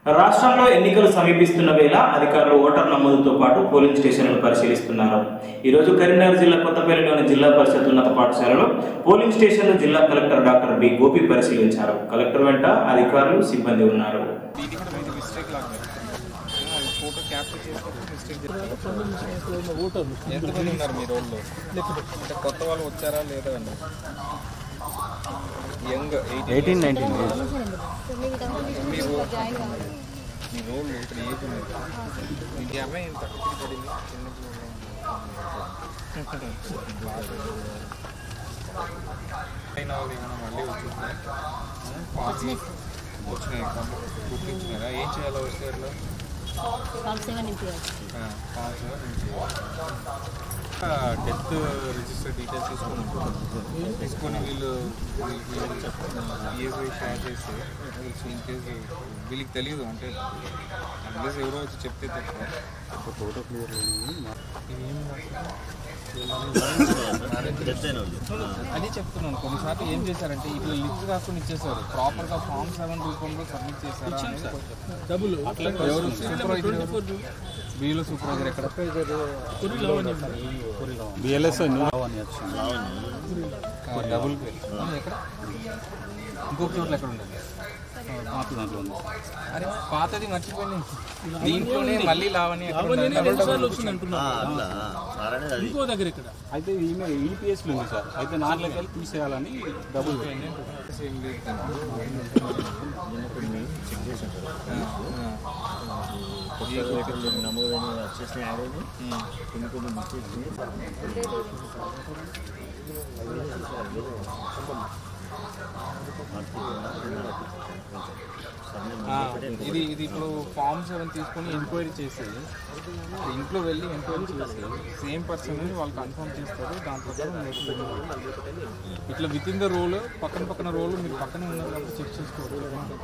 రాష్ట్రంలో ఎన్నికలు సమీపిస్తున్న వేళ అధికారులు ఓటర్ నమోదుతో పాటు పోలింగ్ స్టేషన్లను పరిశీలిస్తున్నారు ఈరోజు కరీంనగర్ జిల్లా కొత్తపల్లిలోని జిల్లా పరిషత్ ఉన్నత పాఠశాలలో పోలింగ్ స్టేషన్ను జిల్లా కలెక్టర్ డాక్టర్ బి గోపి పరిశీలించారు కలెక్టర్ వెంట అధికారులు సిబ్బంది ఉన్నారు దీనికి కూడా మీది మిస్టేక్ లాగా ఫోటో క్యాప్చర్ చేసినప్పుడు మిస్టేక్ ఎంతమంది ఉన్నారు మీ రోల్లో అంటే కొత్త వాళ్ళు వచ్చారా లేదా అండి యంగ్ ఎయిటీన్ నైన్టీన్ మీ రో- మీ రోల్ ఇక్కడ ఏజ్ ఉంది మీకు అమ్మాయి ఎంత ఎప్పుడు పడింది చిన్న అయినా వాళ్ళు ఏమైనా మళ్ళీ వచ్చిందా వచ్చినాయి బుక్ ఇచ్చినారా ఏం చేయాలో వస్తే అట్లా ఫామ్ సెవెన్ నింపారు డెత్ రిజిస్టర్ డీటెయిల్స్ తీసుకుని తీసుకొని వీళ్ళు ఈఎస్ఐ షేర్ చేసి ఇన్ కేసు వీళ్ళకి తెలియదు అంటే అన్లెస్ ఎవరో వచ్చి చెప్తే తప్ప ఫోటో క్లియర్ అది చెప్తున్నాను కొన్నిసార్లు ఏం చేశారంటే ఇట్లా లిస్ట్ రాసుకొని ఇచ్చేసారు ప్రాపర్గా ఫామ్ సెవెన్ రూపంలో సబ్మిట్ చేశారు డబ్బులు ఎవరు సూపర్వైజర్ ఎవరు బిలో సూపర్వైజర్ ఎక్కడ బిఎల్ఎస్ ఆ, డబుల్ పే ఆ, ఎక్కడ ఇంకొక చోట్ల ఎక్కడ ఉండదు అరే పాతది మర్చిపోయింది దీంట్లోనే మళ్ళీ లావని ఎక్కడ ఉంది? డబుల్ డబుల్ ఇంకో దగ్గర ఇక్కడ అయితే ఈమె ఈపీఎస్లో ఉంది సార్ అయితే నాలుగు వెళ్ళి తీసేయాలని డబ్బులు సేమ్ లేదు. నమోదైన వచ్చేసిన యాడ్ అయింది కొన్ని కొన్ని మిస్టేక్స్ ఆ, ఇది ఇది ఇప్పుడు ఫామ్ సెవెన్ తీసుకొని ఎంక్వైరీ చేసి ఇంట్లో వెళ్ళి ఎంక్వైరీ చేసి సేమ్ పర్సన్ వాళ్ళు కన్ఫర్మ్ చేస్తారు దాని ప్రకారం notification. ఇట్లా విత్ ఇన్ ద రోల్ పక్కన పక్కన రోల్ మీరు పక్కనే ఉన్నారు కాబట్టి చెక్ చేసుకోవచ్చు